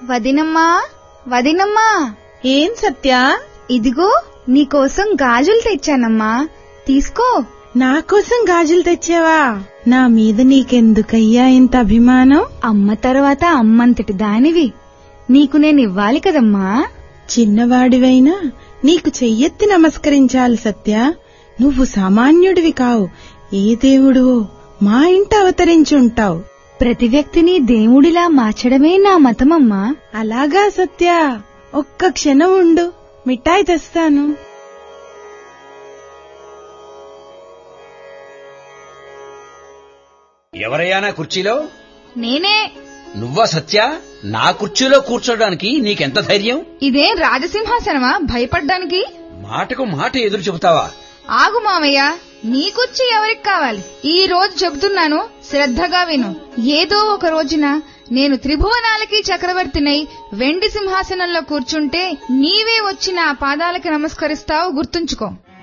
వదినమ్మా వదినమ్మా ఏం సత్య ఇదిగో నీకోసం గాజులు తెచ్చానమ్మా తీసుకో నా కోసం గాజులు తెచ్చావా నా మీద నీకెందుకయ్యా ఇంత అభిమానం అమ్మ తర్వాత అమ్మంతటి దానివి నీకు నేను ఇవ్వాలి కదమ్మా చిన్నవాడివైనా నీకు చెయ్యెత్తి నమస్కరించాలి సత్య నువ్వు సామాన్యుడివి కావు ఏ దేవుడువో మా ఇంట అవతరించుంటావు ప్రతి వ్యక్తిని దేవుడిలా మార్చడమే నా మతమమ్మా అలాగా సత్య ఒక్క క్షణం ఉండు మిఠాయి తెస్తాను ఎవరయ్యా నా కుర్చీలో నేనే నువ్వా సత్య నా కుర్చీలో కూర్చోడానికి నీకెంత ధైర్యం ఇదేం రాజసింహాసనమా భయపడ్డానికి మాటకు మాట ఎదురు చెబుతావా ఆగు మామయ్య నీకొచ్చి ఎవరికి కావాలి ఈ రోజు చెబుతున్నాను శ్రద్ధగా విను ఏదో ఒక రోజున నేను త్రిభువనాలకి చక్రవర్తినై వెండి సింహాసనంలో కూర్చుంటే నీవే వచ్చి నా పాదాలకి నమస్కరిస్తావు గుర్తుంచుకో